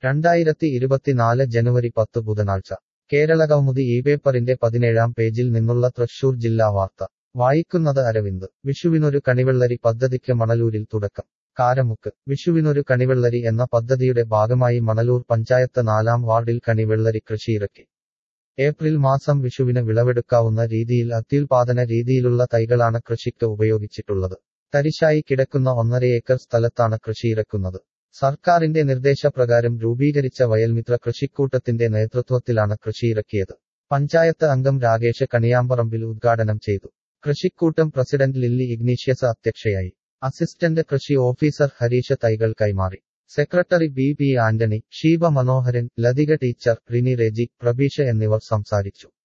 രണ്ടായിരത്തി ഇരുപത്തിനാല് ജനുവരി പത്ത് ബുധനാഴ്ച കേരളകൗമുദി ഈ പേപ്പറിന്റെ പതിനേഴാം പേജിൽ നിന്നുള്ള തൃശൂർ ജില്ലാ വാർത്ത വായിക്കുന്നത് അരവിന്ദ് വിഷുവിനൊരു കണിവെള്ളരി പദ്ധതിക്ക് മണലൂരിൽ തുടക്കം കാരമുക്ക് വിഷുവിനൊരു കണിവെള്ളരി എന്ന പദ്ധതിയുടെ ഭാഗമായി മണലൂർ പഞ്ചായത്ത് നാലാം വാർഡിൽ കണിവെള്ളരി കൃഷിയിറക്കി ഏപ്രിൽ മാസം വിഷുവിന് വിളവെടുക്കാവുന്ന രീതിയിൽ അത്യുൽപാദന രീതിയിലുള്ള തൈകളാണ് കൃഷിക്ക് ഉപയോഗിച്ചിട്ടുള്ളത് തരിശായി കിടക്കുന്ന ഒന്നര ഏക്കർ സ്ഥലത്താണ് കൃഷിയിറക്കുന്നത് സർക്കാരിന്റെ നിർദ്ദേശപ്രകാരം രൂപീകരിച്ച വയൽമിത്ര കൃഷിക്കൂട്ടത്തിന്റെ നേതൃത്വത്തിലാണ് കൃഷിയിറക്കിയത് പഞ്ചായത്ത് അംഗം രാകേഷ് കണിയാമ്പറമ്പിൽ ഉദ്ഘാടനം ചെയ്തു കൃഷിക്കൂട്ടം പ്രസിഡന്റ് ലില്ലി ഇഗ്നീഷ്യസ് അധ്യക്ഷയായി അസിസ്റ്റന്റ് കൃഷി ഓഫീസർ ഹരീഷ് തൈകൾ കൈമാറി secretary B P Antony Sheeba Manoharan Lathika teacher Rini Reji Prabeesha എന്നിവർ സംസാരിച്ചു